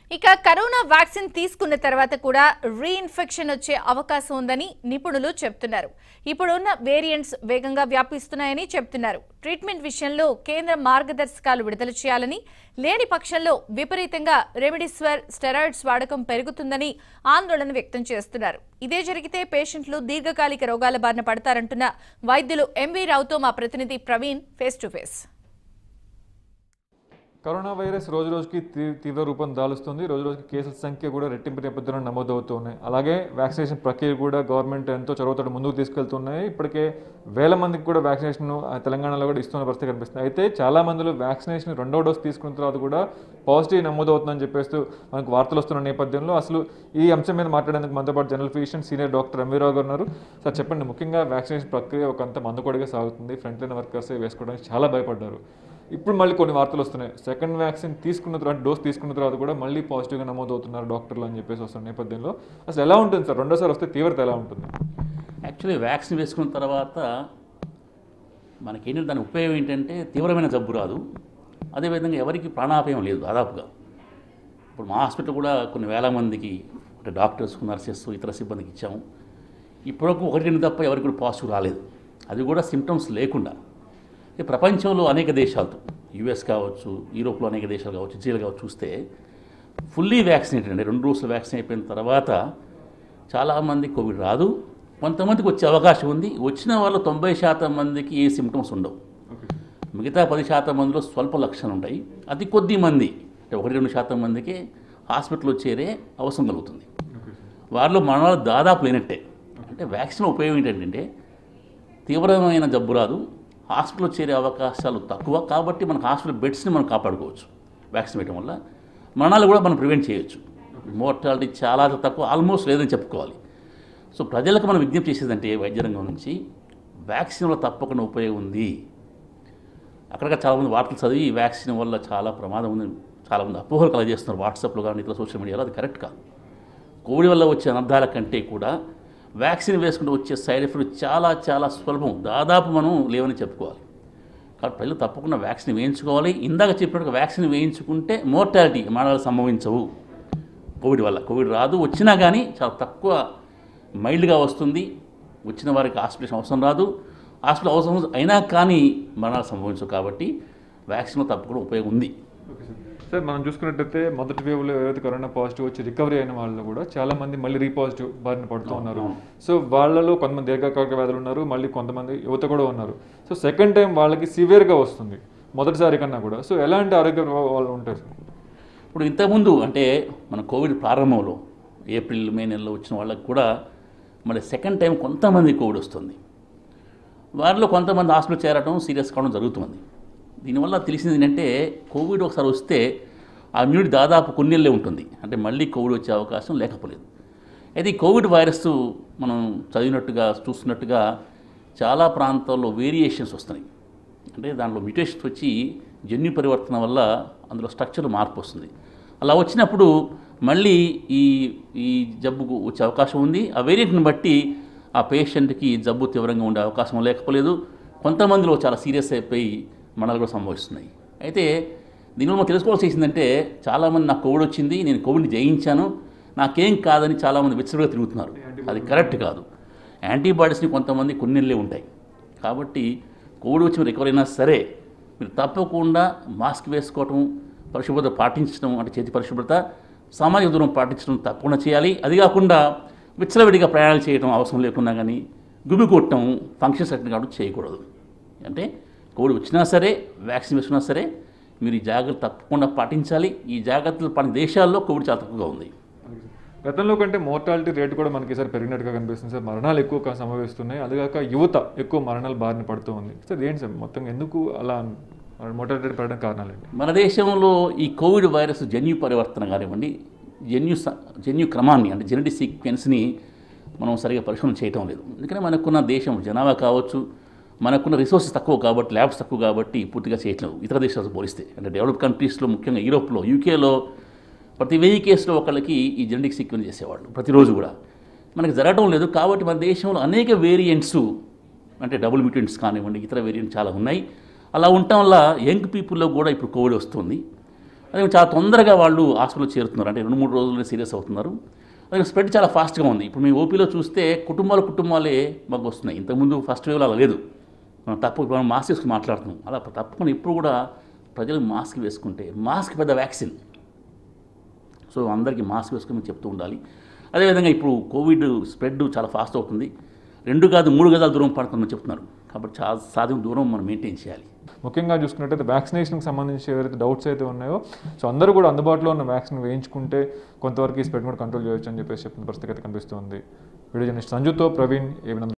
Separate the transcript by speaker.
Speaker 1: ఇక corona vaccine తీసుకున్న తర్వాత కూడా రీఇన్ఫెక్షన్ వచ్చే అవకాశం ఉందని నిపుణులు చెప్తున్నారు ఇప్పుడున్న వేరియంట్స్ వేగంగా వ్యాపిస్తున్నాయని చెప్తున్నారు ట్రీట్మెంట్ విషయంలో కేంద్ర మార్గదర్శకాలు విడుదల చేయాలని లేని పక్షంలో విపరీతంగా రెమిడిస్వర్ స్టెరాయిడ్స్ వాడకం పెరుగుతుందని ఆందోళన వ్యక్తం చేస్తున్నారు ఇదే జరిగితే పేషెంట్లు దీర్ఘకాలిక రోగాల బారిన పడతారంటున్న వైద్యులు ఎంవీ రావుతో మా ప్రతినిధి Praveen face to face
Speaker 2: corona virus రోజు రోజుకి తీ- తీవ్ర రూపం దాలుస్తుంది రోజు రోజుకి కేసుల సంఖ్య కూడా రెట్టింపు నేపథ్యంలో నమోదవుతున్నాయి అలాగే వ్యాక్సినేషన్ ప్రక్రియ కూడా గవర్నమెంట్ ఎంతో చొరవతో ముందుకు తీసుకెళ్తున్నాయి ఇప్పటికే వేల మందికి కూడా వ్యాక్సినేషన్ ఆ, తెలంగాణలో కూడా ఇస్తున్న పరిస్థితి కనిపిస్తుంది అయితే చాలా మందిలో వ్యాక్సినేషన్ రెండో డోస్ తీసుకున్న తర్వాత కూడా పాజిటివ్ నమోదవుతుందని చెప్పేస్తూ మనకు వార్తలు వస్తున్న నేపథ్యంలో అసలు ఈ అంశం మీద మాట్లాడేందుకు మనతో పాటు జనరల్ ఫిజిషియన్ సీనియర్ డాక్టర్ ఎంవీరావు గారు ఉన్నారు సార్ చెప్పండి ముఖ్యంగా వ్యాక్సినేషన్ ప్రక్రియ ఒక అంత మందుకొడిగా సాగుతుంది ఫ్రంట్ లైన్ వర్కర్స్ వేసుకోవడానికి చాలా భయపడ్డారు ఇప్పుడు మళ్ళీ కొన్ని వార్తలు వస్తున్నాయి సెకండ్ వ్యాక్సిన్ తీసుకున్న తర్వాత డోస్ తీసుకున్న తర్వాత కూడా మళ్ళీ పాజిటివ్గా నమోదవుతున్నారు డాక్టర్లు అని చెప్పేసి వస్తున్న నేపథ్యంలో అసలు ఎలా ఉంటుంది సార్ రెండోసారి వస్తే తీవ్రత ఎలా ఉంటుంది
Speaker 3: యాక్చువల్లీ వ్యాక్సిన్ వేసుకున్న తర్వాత మనకేంటంటే దాని ఉపయోగం ఏంటంటే తీవ్రమైన జబ్బు రాదు అదేవిధంగా ఎవరికి ప్రాణాపాయం లేదు దాదాపుగా ఇప్పుడు మా హాస్పిటల్ కూడా కొన్ని వేల మందికి అంటే డాక్టర్స్ నర్సెస్ ఇతర సిబ్బందికి ఇచ్చాము ఇప్పటివరకు ఒకటి రెండు తప్ప ఎవరికి కూడా పాజిటివ్ రాలేదు అది కూడా సిమ్టమ్స్ లేకుండా ఈ ప్రపంచంలో అనేక దేశాలతో యుఎస్ కావచ్చు యూరోప్లో అనేక దేశాలు కావచ్చు ఇజ్రాయల్ కావచ్చు చూస్తే ఫుల్లీ వ్యాక్సినేటెడ్ అండి రెండు రోజులు వ్యాక్సిన్ అయిపోయిన తర్వాత చాలామంది కోవిడ్ రాదు కొంతమందికి వచ్చే అవకాశం ఉంది వచ్చిన వాళ్ళు తొంభై శాతం మందికి ఏ సిమ్టమ్స్ ఉండవు మిగతా పది శాతం మందిలో స్వల్ప లక్షణాలు ఉంటాయి అతి కొద్ది మంది అంటే ఒకటి రెండు శాతం మందికి హాస్పిటల్లో చేరే అవసరం కలుగుతుంది వారిలో మరణాలు దాదాపు లేనట్టే అంటే వ్యాక్సిన్ ఉపయోగం ఏంటంటే తీవ్రమైన జబ్బు రాదు హాస్పిటల్లో చేరే అవకాశాలు తక్కువ కాబట్టి మనకు హాస్పిటల్ బెడ్స్ని మనం కాపాడుకోవచ్చు వ్యాక్సిన్ వేయడం వల్ల మరణాలు కూడా మనం ప్రివెంట్ చేయొచ్చు మోర్టాలిటీ చాలా తక్కువ ఆల్మోస్ట్ లేదని చెప్పుకోవాలి సో ప్రజలకు మనం విజ్ఞప్తి చేసేదంటే వైద్య రంగం నుంచి వ్యాక్సిన్ వల్ల తప్పకుండా ఉపయోగం ఉంది అక్కడక్కడ చాలామంది వార్తలు చదివి ఈ వ్యాక్సిన్ వల్ల చాలా ప్రమాదం ఉంది చాలామంది అపోహలు కలగజేస్తున్నారు వాట్సాప్లో కానీ ఇతర సోషల్ మీడియాలో అది కరెక్ట్ కాదు కోవిడ్ వల్ల వచ్చే అనర్థాల కంటే కూడా వ్యాక్సిన్ వేసుకుంటూ వచ్చే సైడ్ ఎఫెక్ట్ చాలా చాలా స్వల్పం దాదాపు మనం లేవని చెప్పుకోవాలి కాబట్టి ప్రజలు తప్పకుండా వ్యాక్సిన్ వేయించుకోవాలి ఇందాక చెప్పినట్టుగా వ్యాక్సిన్ వేయించుకుంటే మోర్టాలిటీ మరణాలు సంభవించవు కోవిడ్ వల్ల కోవిడ్ రాదు వచ్చినా కానీ చాలా తక్కువ మైల్డ్గా వస్తుంది వచ్చిన వారికి హాస్పిటల్ అవసరం రాదు హాస్పిటల్ అవసరం అయినా కానీ మరణాలు సంభవించవు కాబట్టి వ్యాక్సిన్లో తప్పకుండా ఉపయోగం ఉంది
Speaker 2: ఓకే సార్ సార్ మనం చూసుకున్నట్టయితే మొదటి వేవ్లో ఎవరైతే కరోనా పాజిటివ్ వచ్చి రికవరీ అయిన వాళ్ళు కూడా చాలా మంది మళ్ళీ రీపాజిటివ్ బారిన పడుతూ ఉన్నారు సో వాళ్ళలో కొంతమంది దీర్ఘకాలిక వ్యాధులు ఉన్నారు మళ్ళీ కొంతమంది యువత కూడా ఉన్నారు సో సెకండ్ టైం వాళ్ళకి సివియర్గా వస్తుంది మొదటిసారి కన్నా కూడా సో ఎలాంటి ఆరోగ్య వాళ్ళు ఉంటారు సార్
Speaker 3: ఇప్పుడు ఇంతకుముందు అంటే మన కోవిడ్ ప్రారంభంలో ఏప్రిల్ మే నెలలో వచ్చిన వాళ్ళకి కూడా మరి సెకండ్ టైం కొంతమంది కోవిడ్ వస్తుంది వారిలో కొంతమంది హాస్పిటల్ చేరడం సీరియస్ కావడం జరుగుతుంది దీనివల్ల తెలిసింది ఏంటంటే కోవిడ్ ఒకసారి వస్తే ఆ ఇమ్యూనిటీ దాదాపు కొన్నేళ్ళే ఉంటుంది అంటే మళ్ళీ కోవిడ్ వచ్చే అవకాశం లేకపోలేదు అయితే ఈ కోవిడ్ వైరస్ మనం చదివినట్టుగా చూస్తున్నట్టుగా చాలా ప్రాంతాల్లో వేరియేషన్స్ వస్తున్నాయి అంటే దాంట్లో మ్యూటేషన్స్ వచ్చి జన్యు పరివర్తన వల్ల అందులో స్ట్రక్చర్ మార్పు వస్తుంది అలా వచ్చినప్పుడు మళ్ళీ ఈ ఈ జబ్బుకు వచ్చే అవకాశం ఉంది ఆ వేరియంట్ని బట్టి ఆ పేషెంట్కి జబ్బు తీవ్రంగా ఉండే అవకాశం లేకపోలేదు కొంతమందిలో చాలా సీరియస్ అయిపోయి మరణాలు కూడా సంభవిస్తున్నాయి అయితే దీనివల్ల మనం తెలుసుకోవాల్సి ఏంటంటే చాలామంది నాకు కోవిడ్ వచ్చింది నేను కోవిడ్ని జయించాను నాకేం కాదని చాలామంది విచ్చలుగా తిరుగుతున్నారు అది కరెక్ట్ కాదు యాంటీబాడీస్ని కొంతమంది కొన్నిళ్ళే ఉంటాయి కాబట్టి కోవిడ్ వచ్చి మీరు రికవర్ అయినా సరే మీరు తప్పకుండా మాస్క్ వేసుకోవటం పరిశుభ్రత పాటించడం అంటే చేతి పరిశుభ్రత సామాజిక దూరం పాటించడం తప్పకుండా చేయాలి అది కాకుండా విచ్చలవిడిగా ప్రయాణాలు చేయడం అవసరం లేకున్నా కానీ గుమి కొట్టడం ఫంక్షన్స్ అటెండ్ కావడం చేయకూడదు అంటే కోవిడ్ వచ్చినా సరే వ్యాక్సిన్ వేసుకున్నా సరే మీరు ఈ జాగ్రత్తలు తప్పకుండా పాటించాలి ఈ జాగ్రత్తలు పాటిన దేశాల్లో కోవిడ్ చాలా తక్కువగా ఉంది
Speaker 2: గతంలో కంటే మోర్టాలిటీ రేట్ కూడా మనకి ఈసారి పెరిగినట్టుగా కనిపిస్తుంది సార్ మరణాలు ఎక్కువ సంభవిస్తున్నాయి అదిగాక యువత ఎక్కువ మరణాలు బారిన పడుతూ ఉంది సార్ ఏంటి సార్ మొత్తం ఎందుకు అలా మోర్టాలిటీ రేట్ పెరగడం కారణాలు ఏంటి
Speaker 3: మన దేశంలో ఈ కోవిడ్ వైరస్ జన్యు పరివర్తన కానివ్వండి జన్యు స- జన్యు క్రమాన్ని అంటే జెనెటిక్ సీక్వెన్స్ని మనం సరిగా పరిశోధన చేయటం లేదు ఎందుకంటే మనకున్న దేశం జనాభా కావచ్చు మనకున్న రిసోర్సెస్ తక్కువ కాబట్టి ల్యాబ్స్ తక్కువ కాబట్టి పూర్తిగా చేయట్లేదు ఇతర దేశాలతో పోలిస్తే అంటే డెవలప్ కంట్రీస్లో ముఖ్యంగా యూరోప్లో యూకేలో ప్రతి వెయ్యి కేసులో ఒకళ్ళకి ఈ జెనెటిక్ సీక్వెన్స్ చేసేవాళ్ళు ప్రతిరోజు కూడా మనకి జరగడం లేదు కాబట్టి మన దేశంలో అనేక వేరియంట్స్ అంటే డబుల్ మ్యూటెంట్స్ కానివ్వండి ఇతర వేరియంట్స్ చాలా ఉన్నాయి అలా ఉండటం వల్ల యంగ్ పీపుల్లో కూడా ఇప్పుడు కోవిడ్ వస్తుంది అదే చాలా తొందరగా వాళ్ళు హాస్పిటల్ చేరుతున్నారు అంటే రెండు మూడు రోజుల్లో సీరియస్ అవుతున్నారు అదే స్ప్రెడ్ చాలా ఫాస్ట్గా ఉంది ఇప్పుడు మీ ఓపీలో చూస్తే కుటుంబాలు కుటుంబాలే మాకు వస్తున్నాయి ఇంతకుముందు ఫస్ట్ వేవ్లో అలా లేదు మనం తప్పు ఇప్పుడు మనం మాస్క్ వేసుకుని మాట్లాడుతున్నాం అలా తప్పకుండా ఇప్పుడు కూడా ప్రజలు మాస్క్ వేసుకుంటే మాస్క్ పెద్ద వ్యాక్సిన్ సో అందరికీ మాస్క్ వేసుకుని చెప్తూ ఉండాలి అదేవిధంగా ఇప్పుడు కోవిడ్ స్ప్రెడ్ చాలా ఫాస్ట్ అవుతుంది రెండు కాదు మూడు గదాల దూరం పడుతుందని చెప్తున్నారు కాబట్టి చాలా సాధ్యం దూరం మనం మెయింటైన్ చేయాలి
Speaker 2: ముఖ్యంగా చూసుకున్నట్టయితే వ్యాక్సినేషన్కి సంబంధించి ఏవైతే డౌట్స్ అయితే ఉన్నాయో సో అందరూ కూడా అందుబాటులో ఉన్న వ్యాక్సిన్ వేయించుకుంటే కొంతవరకు ఈ స్ప్రెడ్ కూడా కంట్రోల్ చేయొచ్చు అని చెప్పేసి చెప్పిన పరిస్థితి అయితే కనిపిస్తుంది వీడియో జర్నలిస్ట్ సంజుతో ప్రవీణ్ ఏమైనా